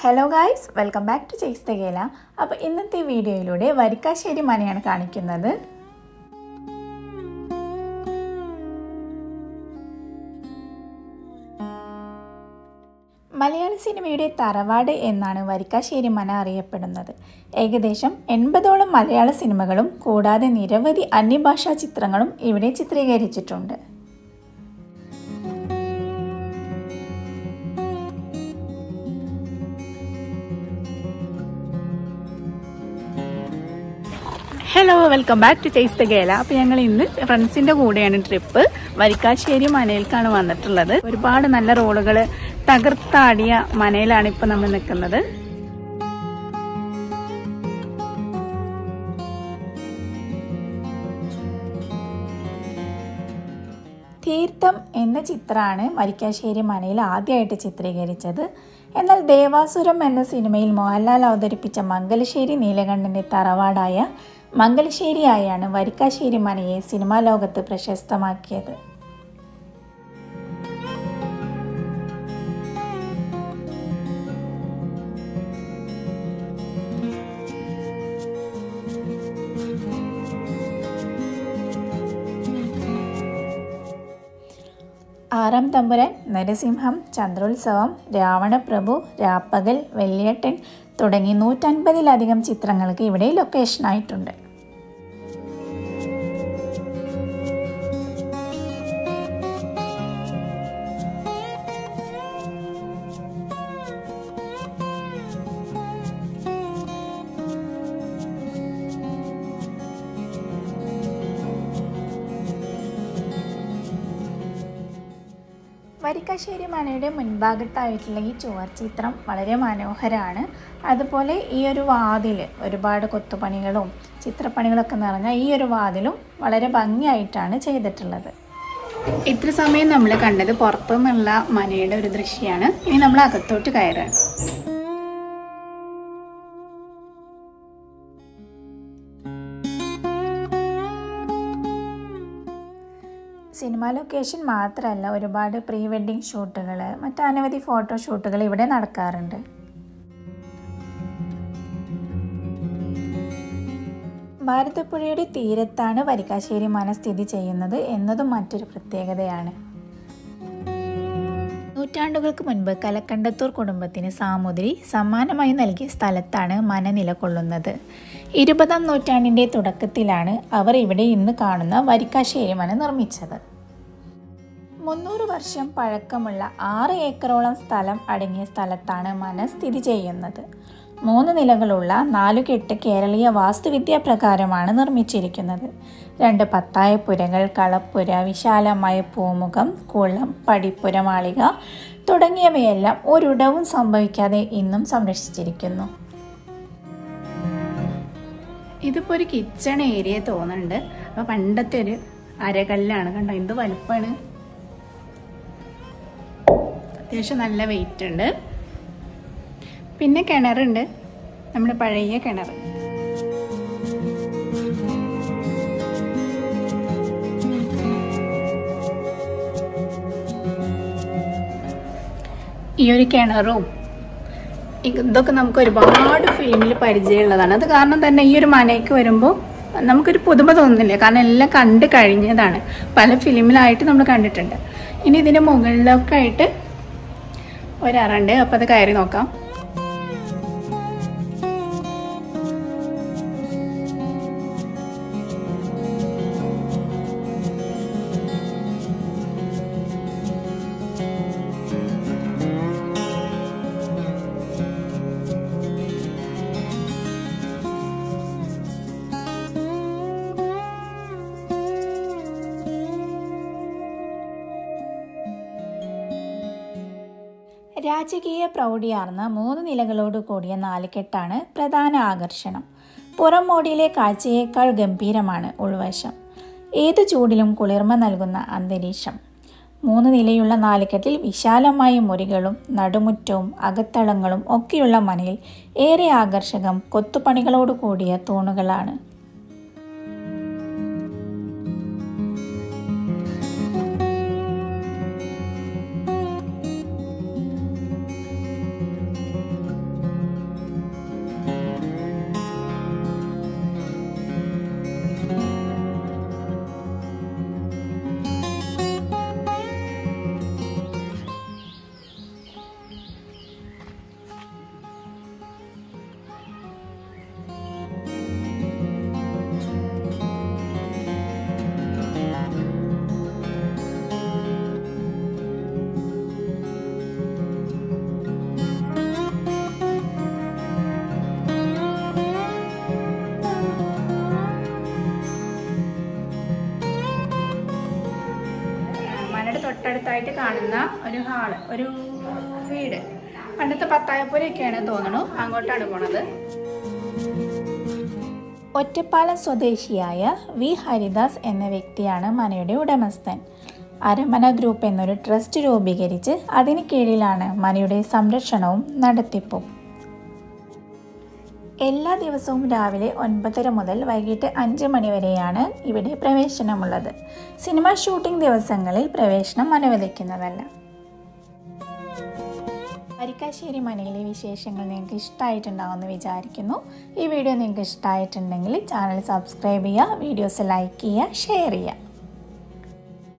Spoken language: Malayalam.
hello guys welcome back to chase തകേല അപ്പോൾ ഇന്നത്തെ വീഡിയോയിലൂടെ വരിക്കാശ്ശേരി മനയാണ് കാണിക്കുന്നത് മലയാള സിനിമയുടെ തറവാട് എന്നാണ് വരിക്കാശ്ശേരി മന അറിയപ്പെടുന്നത് ഏകദേശം എൺപതോളം മലയാള സിനിമകളും കൂടാതെ നിരവധി അന്യഭാഷാ ചിത്രങ്ങളും ഇവിടെ ചിത്രീകരിച്ചിട്ടുണ്ട് hello welcome back to chase the ഗേല അപ്പോൾ ഞങ്ങൾ ഇന്ന് ഫ്രണ്ട്സിന്റെ കൂടെയാണ് ട്രിപ്പ് വരിക്കാശ്ശേരി മനയിലേക്കാണ് വന്നിട്ടുള്ളത് ഒരുപാട് നല്ല റോഡുകൾ തകർത്താടിയ മനയിലാണ് ഇപ്പോൾ നമ്മൾ നിൽക്കുന്നത് തീർത്ഥം എന്ന ചിത്രമാണ് വരിക്കാശ്ശേരി മനയിൽ ആദ്യമായിട്ട് ചിത്രീകരിച്ചത് എന്നാൽ ദേവാസുരം എന്ന സിനിമയിൽ മോഹൻലാൽ അവതരിപ്പിച്ച മംഗലശ്ശേരി നീലകണ്ഠൻ്റെ തറവാടായ മംഗലശ്ശേരിയായാണ് വരിക്കാശ്ശേരി മനയെ സിനിമാ ലോകത്ത് പ്രശസ്തമാക്കിയത് ആറാം തമ്പുരാൻ നരസിംഹം ചന്ദ്രോത്സവം രാവണപ്രഭു രാപ്പകൽ വെള്ളിയട്ടൻ തുടങ്ങി നൂറ്റൻപതിലധികം ചിത്രങ്ങൾക്ക് ഇവിടെ ലൊക്കേഷനായിട്ടുണ്ട് വരിക്കാശ്ശേരി മനയുടെ മുൻഭാഗത്തായിട്ടുള്ള ഈ ചുവർ ചിത്രം വളരെ മനോഹരമാണ് അതുപോലെ ഈ ഒരു വാതിൽ ഒരുപാട് കൊത്തുപണികളും ചിത്രപ്പണികളൊക്കെ നിറഞ്ഞ ഈ ഒരു വാതിലും വളരെ ഭംഗിയായിട്ടാണ് ചെയ്തിട്ടുള്ളത് ഇത്ര സമയം നമ്മൾ കണ്ടത് പുറത്തുനിന്നുള്ള മനയുടെ ഒരു ദൃശ്യമാണ് ഇനി നമ്മൾ അകത്തോട്ട് കയറാണ് സിനിമ ലൊക്കേഷൻ മാത്രമല്ല ഒരുപാട് പ്രീ വെഡ്ഡിംഗ് ഷൂട്ടുകൾ മറ്റനവധി ഫോട്ടോ ഷൂട്ടുകൾ ഇവിടെ നടക്കാറുണ്ട് ഭാരതപ്പുഴയുടെ തീരത്താണ് വരിക്കാശ്ശേരി മന സ്ഥിതി ചെയ്യുന്നത് എന്നതും മറ്റൊരു പ്രത്യേകതയാണ് നൂറ്റാണ്ടുകൾക്ക് മുൻപ് കലക്കണ്ടത്തൂർ കുടുംബത്തിന് സാമൂതിരി സമ്മാനമായി നൽകിയ സ്ഥലത്താണ് മന നിലകൊള്ളുന്നത് ഇരുപതാം നൂറ്റാണ്ടിൻ്റെ തുടക്കത്തിലാണ് അവർ ഇവിടെ ഇന്ന് കാണുന്ന വരിക്കാശ്ശേരി മന നിർമ്മിച്ചത് മുന്നൂറ് വർഷം പഴക്കമുള്ള ആറ് ഏക്കറോളം സ്ഥലം അടങ്ങിയ സ്ഥലത്താണ് മന സ്ഥിതി ചെയ്യുന്നത് മൂന്ന് നിലകളുള്ള നാലുകെട്ട് കേരളീയ വാസ്തുവിദ്യാ പ്രകാരമാണ് നിർമ്മിച്ചിരിക്കുന്നത് രണ്ട് പത്തായ പുരകൾ കളപ്പുര വിശാലമായ പൂമുഖം കുളം പടിപ്പുര മാളിക തുടങ്ങിയവയെല്ലാം ഒരിടവും സംഭവിക്കാതെ ഇന്നും സംരക്ഷിച്ചിരിക്കുന്നു ഇതിപ്പോൾ ഒരു കിച്ചൺ ഏരിയ തോന്നുന്നുണ്ട് അപ്പോൾ പണ്ടത്തെ ഒരു അരകല്ലാണ് കണ്ടോ എന്ത് വലുപ്പമാണ് അത്യാവശ്യം നല്ല വെയിറ്റ് ഉണ്ട് പിന്നെ കിണറുണ്ട് നമ്മുടെ പഴയ കിണർ ഈ ഒരു കിണറും ഇതൊക്കെ നമുക്ക് ഒരുപാട് ഫിലിമിൽ പരിചയമുള്ളതാണ് അത് കാരണം തന്നെ ഈ ഒരു മനയ്ക്ക് വരുമ്പോൾ നമുക്കൊരു പുതുമ തോന്നുന്നില്ല കാരണം എല്ലാം കണ്ട് കഴിഞ്ഞതാണ് പല ഫിലിമിലായിട്ട് നമ്മൾ കണ്ടിട്ടുണ്ട് ഇനി ഇതിൻ്റെ മുകളിലൊക്കെ ആയിട്ട് ഒരറുണ്ട് അപ്പോൾ അത് കയറി നോക്കാം രാജകീയ പ്രൗഢിയാർന്ന മൂന്ന് നിലകളോട് കൂടിയ നാലുകെട്ടാണ് പ്രധാന ആകർഷണം പുറം മോടിയിലെ കാഴ്ചയേക്കാൾ ഗംഭീരമാണ് ഉൾവശം ഏതു ചൂടിലും കുളിർമ നൽകുന്ന അന്തരീക്ഷം മൂന്ന് നിലയുള്ള നാലുകെട്ടിൽ വിശാലമായ മുറികളും നടുമുറ്റവും അകത്തളങ്ങളും ഒക്കെയുള്ള മനയിൽ ഏറെ ആകർഷകം കൊത്തുപണികളോട് കൂടിയ തൂണുകളാണ് അടുത്തായിട്ട് കാണുന്ന ഒരു ഹാള് ഒരു വീട് പണ്ടത്തെ പത്തായപ്പുരയൊക്കെയാണ് തോന്നുന്നു അങ്ങോട്ടാണ് പോണത് ഒറ്റപ്പാലം സ്വദേശിയായ വി ഹരിദാസ് എന്ന വ്യക്തിയാണ് മനയുടെ ഉടമസ്ഥൻ അരമന ഗ്രൂപ്പ് എന്നൊരു ട്രസ്റ്റ് രൂപീകരിച്ച് അതിന് കീഴിലാണ് മനയുടെ സംരക്ഷണവും നടത്തിപ്പും എല്ലാ ദിവസവും രാവിലെ ഒൻപതര മുതൽ വൈകിട്ട് അഞ്ച് മണി വരെയാണ് ഇവിടെ പ്രവേശനമുള്ളത് സിനിമ ഷൂട്ടിംഗ് ദിവസങ്ങളിൽ പ്രവേശനം അനുവദിക്കുന്നതല്ല വരിക്കാശ്ശേരി മനയിലെ വിശേഷങ്ങൾ നിങ്ങൾക്ക് ഇഷ്ടമായിട്ടുണ്ടാവുമെന്ന് വിചാരിക്കുന്നു ഈ വീഡിയോ നിങ്ങൾക്ക് ഇഷ്ടമായിട്ടുണ്ടെങ്കിൽ ചാനൽ സബ്സ്ക്രൈബ് ചെയ്യുക വീഡിയോസ് ലൈക്ക് ചെയ്യുക ഷെയർ ചെയ്യുക